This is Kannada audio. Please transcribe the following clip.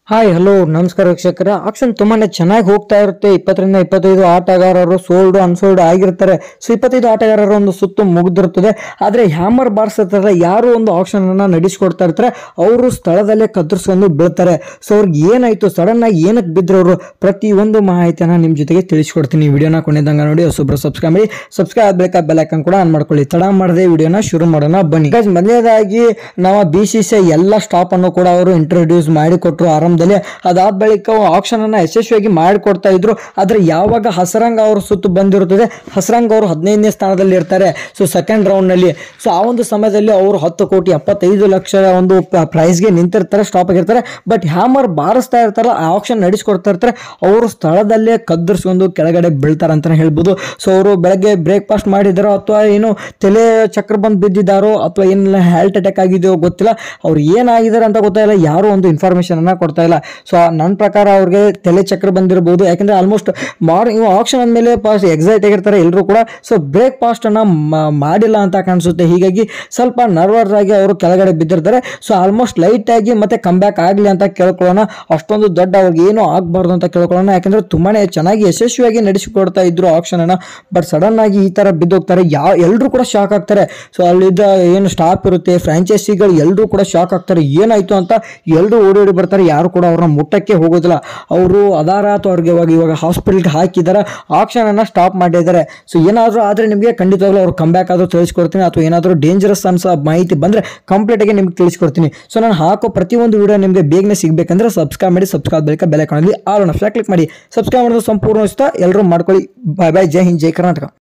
ಹಾಯ್ ಹಲೋ ನಮಸ್ಕಾರ ವೀಕ್ಷಕರೇ ಆಕ್ಷನ್ ತುಂಬಾನೇ ಚೆನ್ನಾಗಿ ಹೋಗ್ತಾ ಇರುತ್ತೆ ಇಪ್ಪತ್ತರಿಂದ ಇಪ್ಪತ್ತೈದು ಆಟಗಾರರು ಸೋಲ್ಡ್ ಅನ್ಸೋಲ್ಡ್ ಆಗಿರ್ತಾರೆ ಸೊ ಇಪ್ಪತ್ತೈದು ಆಟಗಾರರ ಒಂದು ಸುತ್ತು ಮುಗಿದಿರ್ತದೆ ಆದ್ರೆ ಹ್ಯಾಮರ್ ಬಾರ್ಸ್ತಾರೆ ಯಾರು ಒಂದು ಆಕ್ಷನ್ ಅನ್ನ ನಡೆಸ್ಕೊಡ್ತಾ ಇರ್ತಾರೆ ಅವರು ಸ್ಥಳದಲ್ಲೇ ಕತ್ತರಿಸ್ಕೊಂಡು ಬೀಳ್ತಾರೆ ಸೊ ಅವ್ರಿಗೆ ಏನಾಯ್ತು ಸಡನ್ ಆಗಿ ಏನಕ್ಕೆ ಬಿದ್ರು ಅವರು ಪ್ರತಿ ಒಂದು ಮಾಹಿತಿಯನ್ನ ನಿಮ್ ಜೊತೆಗೆ ತಿಳಿಸ್ಕೊಡ್ತೀನಿ ವಿಡಿಯೋನ ಕೊನೆದಂಗ ನೋಡಿ ಹೊಸೊಬ್ರು ಸಬ್ಸ್ಕ್ರೈಬ್ ಮಾಡಿ ಸಬ್ಸ್ಕ್ರೈಬ್ ಆಗ್ಬೇಕಾ ಬೆಲ್ ಐಕನ್ ಕೂಡ ಆನ್ ಮಾಡ್ಕೊಳ್ಳಿ ತಡ ಮಾಡದೆ ವಿಡಿಯೋನ ಶುರು ಮಾಡೋಣ ಬನ್ನಿ Guys, ಮೊದಲನೇದಾಗಿ ನಾವು ಬಿ ಸಿ ಸಿ ಎಲ್ಲ ಸ್ಟಾಪ್ ಅನ್ನು ಕೂಡ ಅವರು ಇಂಟ್ರೊಡ್ಯೂಸ್ ಮಾಡಿಕೊಟ್ರು ಆರಂಭದಲ್ಲಿ ಅದಾದ ಬಳಿಕ ಆಕ್ಷನ್ ಅನ್ನ ಯಶಸ್ವಿಯಾಗಿ ಮಾಡಿಕೊಡ್ತಾ ಇದ್ರು ಆದ್ರೆ ಯಾವಾಗ ಹಸರಂಗ್ ಅವ್ರ ಸುತ್ತು ಬಂದಿರುತ್ತದೆ ಹಸರಂಗ್ ಅವರು ಹದಿನೈದನೇ ಸ್ಥಾನದಲ್ಲಿ ಇರ್ತಾರೆ ಸೊ ಸೆಕೆಂಡ್ ರೌಂಡ್ ನಲ್ಲಿ ಸೊ ಆ ಒಂದು ಸಮಯದಲ್ಲಿ ಅವರು ಹತ್ತು ಕೋಟಿ ಎಪ್ಪತ್ತೈದು ಲಕ್ಷ ಒಂದು ಪ್ರೈಸ್ಗೆ ನಿಂತಿರ್ತಾರೆ ಸ್ಟಾಪ್ ಆಗಿರ್ತಾರೆ ಬಟ್ ಹ್ಯಾಮರ್ ಬಾರಿಸ್ತಾ ಇರ್ತಾರಲ್ಲ ಆ ಆಕ್ಷನ್ ನಡೆಸ್ಕೊಡ್ತಾ ಇರ್ತಾರೆ ಅವರು ಸ್ಥಳದಲ್ಲೇ ಕದ್ದರ್ಸ್ಕೊಂಡು ಕೆಳಗಡೆ ಬೀಳ್ತಾರೆ ಅಂತಾನೆ ಹೇಳ್ಬೋದು ಸೊ ಅವರು ಬೆಳಗ್ಗೆ ಬ್ರೇಕ್ಫಾಸ್ಟ್ ಮಾಡಿದಾರೋ ಅಥವಾ ಏನು ತಲೆ ಚಕ್ರ ಬಂದು ಬಿದ್ದಿದ್ದಾರೋ ಅಥವಾ ಏನಿಲ್ಲ ಹಾರ್ಟ್ ಅಟ್ಯಾಕ್ ಆಗಿದೆಯೋ ಗೊತ್ತಿಲ್ಲ ಅವ್ರು ಏನಾಗಿದ್ದಾರೆ ಅಂತ ಗೊತ್ತಾಗಿಲ್ಲ ಯಾರು ಒಂದು ಇನ್ಫಾರ್ಮೇಶನ್ ಅನ್ನ ಕೊಡ್ತಾ ಇಲ್ಲ ಸೊ ನನ್ನ ಪ್ರಕಾರ ಅವ್ರಿಗೆ ತಲೆ ಚಕ್ರ ಬಂದಿರಬಹುದು ಯಾಕಂದ್ರೆ ಆಲ್ಮೋಸ್ಟ್ ಮಾರ್ನಿಂಗ್ ಆಕ್ಷನ್ ಅಂದಮೇಲೆ ಪಾಸ್ ಎಕ್ಸೈಟ್ ಆಗಿರ್ತಾರೆ ಎಲ್ಲರೂ ಕೂಡ ಸೊ ಬ್ರೇಕ್ಫಾಸ್ಟ್ ಅನ್ನ ಮ- ಮಾಡಿಲ್ಲ ಅಂತ ಕಾಣಿಸುತ್ತೆ ಹೀಗಾಗಿ ಸ್ವಲ್ಪ ನರ್ವಸ್ ಆಗಿ ಅವರು ಕೆಳಗಡೆ ಬಿದ್ದಿರ್ತಾರೆ ಸೊ ಆಲ್ಮೋಸ್ಟ್ ಲೈಟ್ ಆಗಿ ಮತ್ತೆ ಕಮ್ ಬ್ಯಾಕ್ ಆಗಲಿ ಅಂತ ಕೇಳ್ಕೊಳ್ಳೋಣ ಅಷ್ಟೊಂದು ದೊಡ್ಡ ಅವ್ರಿಗೆ ಏನು ಆಗಬಾರ್ದು ಅಂತ ಕೇಳ್ಕೊಳ್ಳೋಣ ಯಾಕಂದ್ರೆ ತುಂಬಾನೇ ಚೆನ್ನಾಗಿ ಯಶಸ್ವಿಯಾಗಿ ನಡೆಸಿಕೊಡ್ತಾ ಇದ್ರು ಆಕ್ಷನ್ ಅನ್ನ ಬಟ್ ಸಡನ್ ಆಗಿ ಈ ತರ ಬಿದ್ದೋಗ್ತಾರೆ ಯಾವ ಎಲ್ಲರೂ ಕೂಡ ಶಾಕ್ ಆಗ್ತಾರೆ ಸೊ ಅಲ್ಲಿದ್ದ ಏನು ಸ್ಟಾಫ್ ಇರುತ್ತೆ ಫ್ರಾಂಚೈಸಿಗಳು ಎಲ್ಲರೂ ಕೂಡ ಶಾಕ್ ಆಗ್ತಾರೆ ಏನಾಯ್ತು ಅಂತ ಎಲ್ಲರೂ ಓಡಿ ಓಡಿ ಬರ್ತಾರೆ ಯಾರು ಕೂಡ ಅವ್ರನ್ನ ಮುಟ್ಟಕ್ಕೆ ಹೋಗೋದಿಲ್ಲ ಅವರು ಅದಾರ ಅಥವಾ ಅವ್ರಿಗೆ ಇವಾಗ ಇವಾಗ ಹಾಸ್ಪಿಟಲ್ಗೆ ಹಾಕಿದ್ದಾರೆ ಆಕ್ಷನ್ ಅನ್ನ ಸ್ಟಾಪ್ ಮಾಡಿದ್ದಾರೆ ಸೊ ಏನಾದರೂ ಆದ್ರೆ ನಿಮಗೆ ಖಂಡಿತವಾಗ್ಲೂ ಅವ್ರು ಕಮ್ ಬ್ಯಾಕ್ ಆದ್ರೂ ತಿಳಿಸ್ಕೊಡ್ತೀನಿ ಅಥವಾ ಏನಾದರೂ ಡೇಂಜರಸ್ ಅನ್ಸೋ ಮಾಹಿತಿ ಬಂದ್ರೆ ಕಂಪ್ಲೀಟ್ ಆಗಿ ನಿಮ್ಗೆ ತಿಳಿಸ್ಕೊಡ್ತೀನಿ ಸೊ ನಾನು ಹಾಕೋ ಪ್ರತಿಯೊಂದು ವಿಡಿಯೋ ನಿಮಗೆ ಬೇಗನೆ ಸಿಗ್ಬೇಕಂದ್ರೆ ಸಬ್ಸ್ಕ್ರೈಬ್ ಮಾಡಿ ಸಬ್ಸ್ಕ್ರೈಬ್ ಬಳಿಕ ಬೆಲೆ ಕಾಣಲಿ ಆಲ್ ಕ್ಲಿಕ್ ಮಾಡಿ ಸಬ್ಸ್ಕ್ರೈಬ್ ಮಾಡೋದು ಸಂಪೂರ್ಣ ಇಷ್ಟ ಎಲ್ಲರೂ ಮಾಡ್ಕೊಳ್ಳಿ ಬಾಯ್ ಬಾಯ್ ಜೈ ಹಿಂದ್ ಜೈ ಕರ್ನಾಟಕ